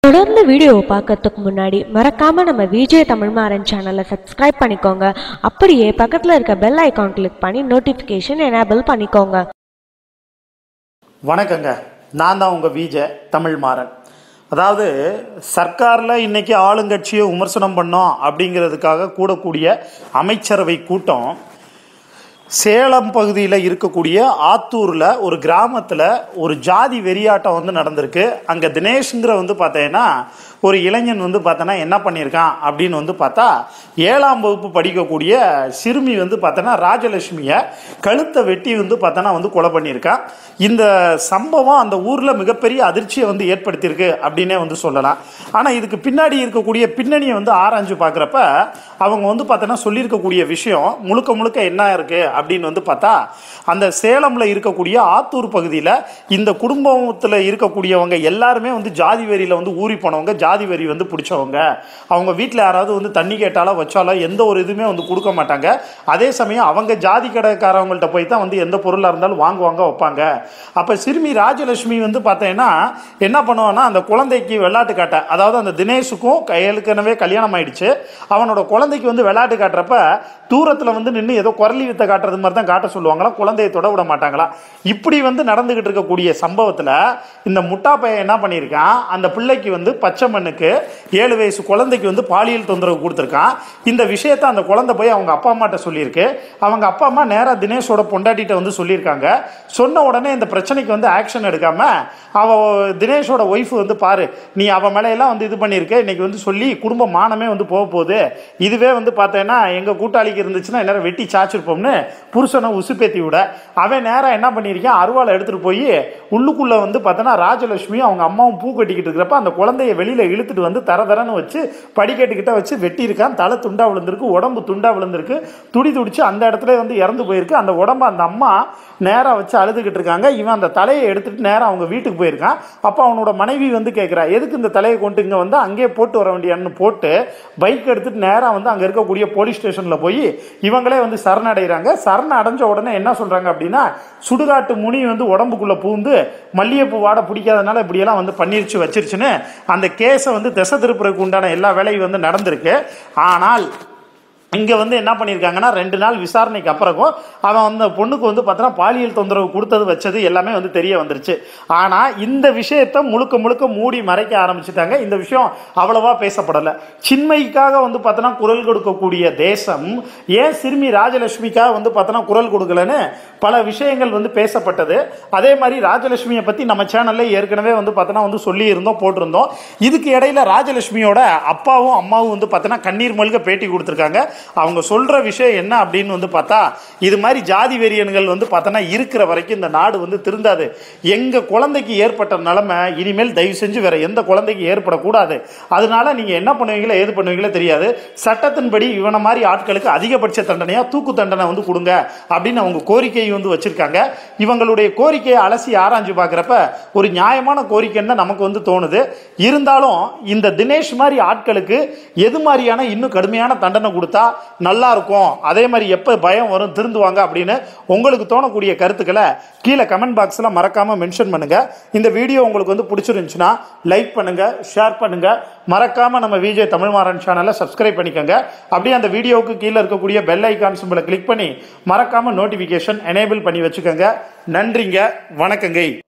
தொடர்ந்து வீடியோவை பார்க்கறதுக்கு முன்னாடி மறக்காம நம்ம விஜய் தமிழ்மாறன் சேனலை சப்ஸ்கிரைப் பண்ணிக்கோங்க அப்படியே பக்கத்தில் இருக்க பெல் ஐகான் கிளிக் பண்ணி நோட்டிஃபிகேஷன் எனேபிள் பண்ணிக்கோங்க வணக்கங்க நான் தான் உங்கள் விஜே தமிழ்மாறன் அதாவது சர்க்காரில் இன்னைக்கு ஆளுங்கட்சியை விமர்சனம் பண்ணோம் அப்படிங்கிறதுக்காக கூடக்கூடிய அமைச்சரவை கூட்டம் சேலம் பகுதியில் இருக்கக்கூடிய ஆத்தூரில் ஒரு கிராமத்தில் ஒரு ஜாதி வெறியாட்டம் வந்து நடந்திருக்கு அங்கே தினேஷ்ங்கிற வந்து பார்த்தீங்கன்னா ஒரு இளைஞன் வந்து பார்த்தோன்னா என்ன பண்ணியிருக்கான் அப்படின்னு வந்து பார்த்தா ஏழாம் வகுப்பு படிக்கக்கூடிய சிறுமி வந்து பார்த்தோன்னா ராஜலட்சுமியை கழுத்தை வெட்டி வந்து பார்த்தோன்னா வந்து கொலை பண்ணியிருக்கான் இந்த சம்பவம் அந்த ஊரில் மிகப்பெரிய அதிர்ச்சியை வந்து ஏற்படுத்தியிருக்கு அப்படின்னே வந்து சொல்லலாம் ஆனால் இதுக்கு பின்னாடி இருக்கக்கூடிய பின்னணியை வந்து ஆராய்ஞ்சு பார்க்குறப்ப அவங்க வந்து பார்த்தோன்னா சொல்லியிருக்கக்கூடிய விஷயம் முழுக்க முழுக்க என்ன இருக்குது அப்படின்னு வந்து பார்த்தா அந்த சேலமில் இருக்கக்கூடிய ஆத்தூர் பகுதியில் இந்த குடும்பத்தில் இருக்கக்கூடியவங்க எல்லாருமே வந்து ஜாதி வெறியில் வந்து ஊறி போனவங்க ஜாதி வெறி வந்து பிடிச்சவங்க அவங்க வீட்டில் யாராவது வந்து தண்ணி கேட்டாலோ வச்சாலோ எந்த ஒரு இதுவுமே வந்து கொடுக்க மாட்டாங்க அதே சமயம் அவங்க ஜாதி கடைக்காரவங்கள்ட்ட போய் தான் வந்து எந்த பொருளாக இருந்தாலும் வாங்குவாங்க வைப்பாங்க அப்போ சிறுமி ராஜலட்சுமி வந்து பார்த்தீங்கன்னா என்ன பண்ணுவான்னா அந்த குழந்தைக்கு விளையாட்டு காட்ட அதாவது அந்த தினேஷுக்கும் ஏற்கனவே கல்யாணம் ஆயிடுச்சு அவனோட குழந்தைக்கு வந்து விளையாட்டு காட்டுறப்ப தூரத்தில் வந்து நின்று ஏதோ குரலி வித்தை காட்டுறது மாதிரி தான் காட்ட சொல்லுவாங்களா குழந்தையை தொட விட மாட்டாங்களா இப்படி வந்து நடந்துகிட்டு இருக்கக்கூடிய சம்பவத்தில் இந்த முட்டா பையன் என்ன பண்ணியிருக்கான் அந்த பிள்ளைக்கு வந்து பச்சை மண்ணுக்கு ஏழு வயசு குழந்தைக்கு வந்து பாலியல் தொந்தரவு கொடுத்துருக்கான் இந்த விஷயத்தை அந்த குழந்தை போய் அவங்க அப்பா அம்மாட்ட சொல்லியிருக்கு அவங்க அப்பா அம்மா நேராக தினேஷோட பொண்டாட்டிகிட்ட வந்து சொல்லியிருக்காங்க சொன்ன உடனே இந்த பிரச்சனைக்கு வந்து ஆக்ஷன் எடுக்காம அவ தினேஷோட ஒய்ஃப் வந்து பாரு நீ அவ மேலையெல்லாம் வந்து இது பண்ணியிருக்க இன்னைக்கு வந்து சொல்லி குடும்ப மானமே வந்து போக போகுது இதுவே வந்து பார்த்தேன்னா எங்கள் கூட்டாளிக்கு இருந்துச்சுன்னா நேரம் வெட்டி சாச்சிருப்போம்னு புருஷனை உசுப்பேத்தி விட அவன் நேராக என்ன பண்ணியிருக்கான் அருவாளை எடுத்துகிட்டு போய் உள்ளுக்குள்ளே வந்து பார்த்தோன்னா ராஜலட்சுமியும் அவங்க அம்மாவும் பூ கட்டிக்கிட்டு இருக்கிறப்ப அந்த குழந்தைய வெளியில் இழுத்துட்டு வந்து தர தரன்னு வச்சு படிக்கட்டுக்கிட்ட வச்சு வெட்டியிருக்கான் தலை துண்டா விழுந்திருக்கு உடம்பு துண்டா விழுந்திருக்கு துடி துடிச்சு அந்த இடத்துல வந்து இறந்து போயிருக்கு அந்த உடம்ப அந்த அம்மா நேராக வச்சு அழுதுகிட்டு இருக்காங்க இவன் அந்த தலையை எடுத்துட்டு நேராக அவங்க வீட்டுக்கு போயிருக்கான் அப்போ அவனோட மனைவி வந்து கேட்குறா எதுக்கு இந்த தலையை கொண்டு இங்கே வந்து அங்கேயே போட்டு வர வேண்டியன்னு போட்டு பைக் எடுத்துட்டு நேராக வந்து அங்கே இருக்கக்கூடிய போலீஸ் ஸ்டேஷனில் போய் இவங்களே வந்து சரணடைகிறாங்க சரண அடைஞ்ச உடனே என்ன சொல்கிறாங்க அப்படின்னா சுடுகாட்டு முனி வந்து உடம்புக்குள்ளே பூந்து மல்லிகைப்பூ வாடை பிடிக்காதனால இப்படியெல்லாம் வந்து பண்ணிருச்சு வச்சிருச்சுன்னு அந்த கேஸை வந்து திசை திருப்புறதுக்கு உண்டான எல்லா வேலையும் வந்து நடந்திருக்கு ஆனால் இங்கே வந்து என்ன பண்ணியிருக்காங்கன்னா ரெண்டு நாள் விசாரணைக்கு அப்புறமும் அவன் வந்து பொண்ணுக்கு வந்து பார்த்தோன்னா பாலியல் தொந்தரவு கொடுத்தது வச்சது எல்லாமே வந்து தெரிய வந்துருச்சு ஆனால் இந்த விஷயத்தை முழுக்க முழுக்க மூடி மறைக்க ஆரம்பிச்சிட்டாங்க இந்த விஷயம் அவ்வளவா பேசப்படலை சின்மைக்காக வந்து பார்த்தோன்னா குரல் கொடுக்கக்கூடிய தேசம் ஏன் சிறுமி ராஜலட்சுமிக்காக வந்து பார்த்தோன்னா குரல் கொடுக்கலன்னு பல விஷயங்கள் வந்து பேசப்பட்டது அதே மாதிரி ராஜலட்சுமியை பற்றி நம்ம சேனலில் ஏற்கனவே வந்து பார்த்தோன்னா வந்து சொல்லியிருந்தோம் போட்டிருந்தோம் இதுக்கு இடையில ராஜலட்சுமியோட அப்பாவும் அம்மாவும் வந்து பார்த்தோன்னா கண்ணீர் மல்க பேட்டி கொடுத்துருக்காங்க அவங்க சொல்கிற விஷயம் என்ன அப்படின்னு வந்து பார்த்தா இது மாதிரி ஜாதி வெறியன்கள் வந்து பார்த்தோன்னா இருக்கிற வரைக்கும் இந்த நாடு வந்து திருந்தாது எங்கள் குழந்தைக்கு ஏற்பட்ட நிலைமை இனிமேல் தயவு செஞ்சு வேற எந்த குழந்தைக்கு ஏற்படக்கூடாது அதனால நீங்கள் என்ன பண்ணுவீங்களோ ஏது பண்ணுவீங்களோ தெரியாது சட்டத்தின்படி இவனை மாதிரி ஆட்களுக்கு அதிகபட்ச தண்டனையாக தூக்கு தண்டனை வந்து கொடுங்க அப்படின்னு அவங்க கோரிக்கையை வந்து வச்சிருக்காங்க இவங்களுடைய கோரிக்கையை அலசி ஆராய்ஞ்சு பார்க்குறப்ப ஒரு நியாயமான கோரிக்கைன்னு தான் நமக்கு வந்து தோணுது இருந்தாலும் இந்த தினேஷ் மாதிரி ஆட்களுக்கு எது மாதிரியான இன்னும் கடுமையான தண்டனை கொடுத்தா நல்லா இருக்கும் அதே மாதிரி எப்போ பயம் வரும் திருந்துவாங்க அப்படின்னு உங்களுக்கு தோணக்கூடிய கருத்துக்களை கீழே கமெண்ட் பாக்ஸில் மறக்காமல் மென்ஷன் பண்ணுங்க இந்த வீடியோ உங்களுக்கு வந்து பிடிச்சிருந்துச்சுன்னா லைக் பண்ணுங்க ஷேர் பண்ணுங்க மறக்காம நம்ம விஜய் தமிழ்மாறன் சேனலை சப்ஸ்கிரைப் பண்ணிக்கோங்க அப்படியே அந்த வீடியோவுக்கு கீழே இருக்கக்கூடிய பெல் ஐக்கான் சிம்பிளை கிளிக் பண்ணி மறக்காம நோட்டிஃபிகேஷன் எனேபிள் பண்ணி வச்சுக்கோங்க நன்றிங்க வணக்கங்கை